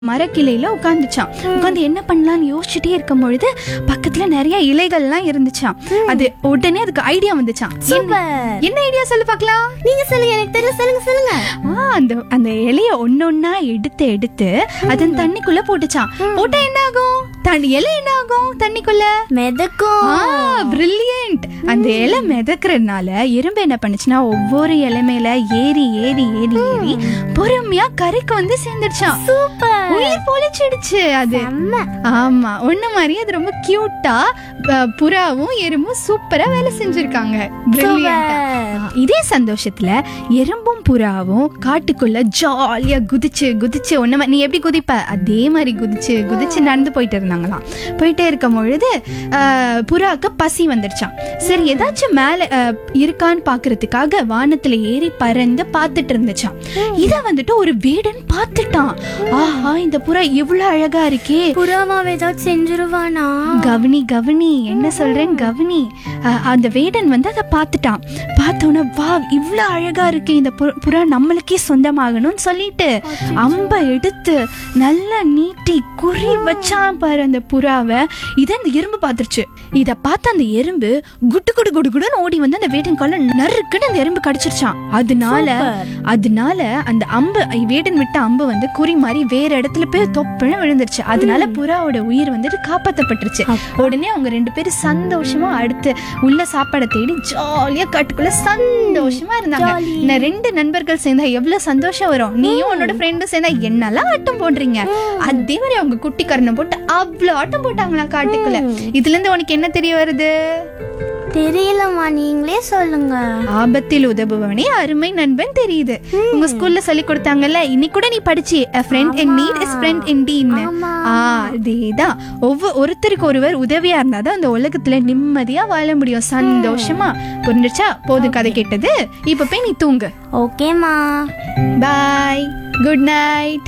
மரக்கிளையில உட்காந்துச்சான் உட்காந்து என்ன பண்ணலாம்னு யோசிச்சுட்டே இருக்கும் பொழுது பக்கத்துல நிறைய இலைகள்லாம் இருந்துச்சாம் அது உடனே அதுக்கு ஐடியா வந்துச்சாம் என்ன- சூப்பர் என்ன ஐடியா சொல்லு பார்க்கலாம் நீங்க சொல்லுங்க எனக்கு தெரியும் சொல்லுங்க சொல்லுங்க ஆ, அந்த அந்த இலைய ஒன்னொன்னா எடுத்து எடுத்து அதன் தண்ணிக்குள்ள போட்டுச்சான் போட்டா என்ன ஆகும் தண்ணி இலை என்ன ஆகும் தண்ணிக்குள்ள மிதக்கும் பிரில்லியன்ட் அந்த இலை மிதக்கிறதுனால எறும்பு என்ன பண்ணுச்சுன்னா ஒவ்வொரு இலை மேல ஏறி ஏறி ஏறி ஏறி பொறுமையா கரைக்கு வந்து சேர்ந்துடுச்சான் சூப்பர் உயிர் பொழிச்சிடுச்சு அது செம்ம ஆமா ஒண்ணு மாதிரி அது ரொம்ப கியூட்டா புறாவும் எறும்பும் சூப்பரா வேலை செஞ்சிருக்காங்க Brilliant ஆ. ஆ, இதே சந்தோஷத்துல எறும்பும் புறாவும் காட்டுக்குள்ள ஜாலியா குதிச்சு குதிச்சு ஒண்ணு மா- நீ எப்படி குதிப்ப அதே மாதிரி குதிச்சு குதிச்சு நடந்து போயிட்டு இருந்தாங்களாம் போயிட்டே இருக்கும் பொழுது ஆ, புறாவுக்கு பசி வந்துடுச்சாம் சரி ஏதாச்சும் மேல ஆ, இருக்கான்னு பாக்குறதுக்காக வானத்துல ஏறி பறந்து பார்த்துட்டு இருந்துச்சாம் இத வந்துட்டு ஒரு வேடன் பார்த்துட்டான் ஆஹா இந்த புறா இவ்வளவு அழகா இருக்கே புறாமாவை ஏதாவது செஞ்சிருவானா கவனி கவனி என்ன சொல்றேன் கவனி அஹ், அந்த வேடன் வந்து அதை பார்த்துட்டான் பார்த்தோன்னே வா இவ்வளோ அழகா இருக்கு இந்த பு- புறா நம்மளுக்கே சொந்தமாகணும்னு சொல்லிட்டு அம்பை எடுத்து நல்லா நீட்டி குறி வச்சான் பாரு அந்த புறாவை இதை அந்த எறும்பு பார்த்துருச்சு இதை பார்த்து அந்த எறும்பு குட்டு குடு குடு குடுன்னு ஓடி வந்து அந்த வேடன் கால நறுக்குன்னு அந்த எறும்பு கடிச்சிருச்சான் அதனால அதனால அந்த அம்பு வேடன் விட்ட அம்பு வந்து குறி மாதிரி வேற இடத்துல போய் தொப்புன்னு விழுந்துருச்சு அதனால புறாவோட உயிர் வந்துட்டு காப்பாத்தப்பட்டுருச்சு உடனே அவங்க ரெண்டு பேரும் சந்தோஷமா அடுத்து உள்ள சாப்பாடை தேடி ஜாலியா காட்டுக்குள்ள சந்தோஷமா இருந்தாங்க Jolly. இந்த ரெண்டு நண்பர்கள் சேர்ந்தா எவ்வளவு சந்தோஷம் வரும் நீயும் உன்னோட ஃப்ரெண்டும் சேர்ந்தா என்னெல்லாம் ஆட்டம் போடுறீங்க அதே மாதிரி அவங்க குட்டி கரணம் போட்டு அவ்வளவு ஆட்டம் போட்டாங்களா காட்டுக்குள்ள இதுல இருந்து உனக்கு என்ன தெரிய வருது தெரியலம்மா நீங்களே சொல்லுங்க ஆபத்தில் உதவுபவனே அருமை நண்பன் தெரியுது உங்க ஸ்கூல்ல சொல்லி கொடுத்தாங்கல்ல இன்னைக்கு கூட நீ படிச்சி a friend in need is friend indeed ஆமா. ஆ அதேதான் ஒவ்வொரு ஒருத்தருக்கு ஒருவர் உதவியா இருந்தாதான் அந்த உலகத்துல நிம்மதியா வாழ முடியும் சந்தோஷமா புரிஞ்சுச்சா போது கதை கேட்டது இப்ப போய் நீ தூங்கு ஓகேம்மா பாய் குட் நைட்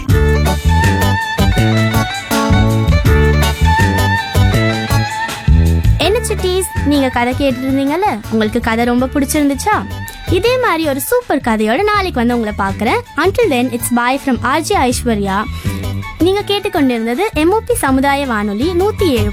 என்ன சுட்டீஸ் நீங்க கதை கேட்டுட்டு இருந்தீங்கல்ல உங்களுக்கு கதை ரொம்ப பிடிச்சிருந்துச்சா இதே மாதிரி ஒரு சூப்பர் கதையோட நாளைக்கு வந்து உங்களை பார்க்குறேன் until then it's bye from RJ Aishwarya நீங்க கேட்டுக்கொண்டிருந்தது எம்ஓபி சமுதாய வானொலி நூத்தி ஏழு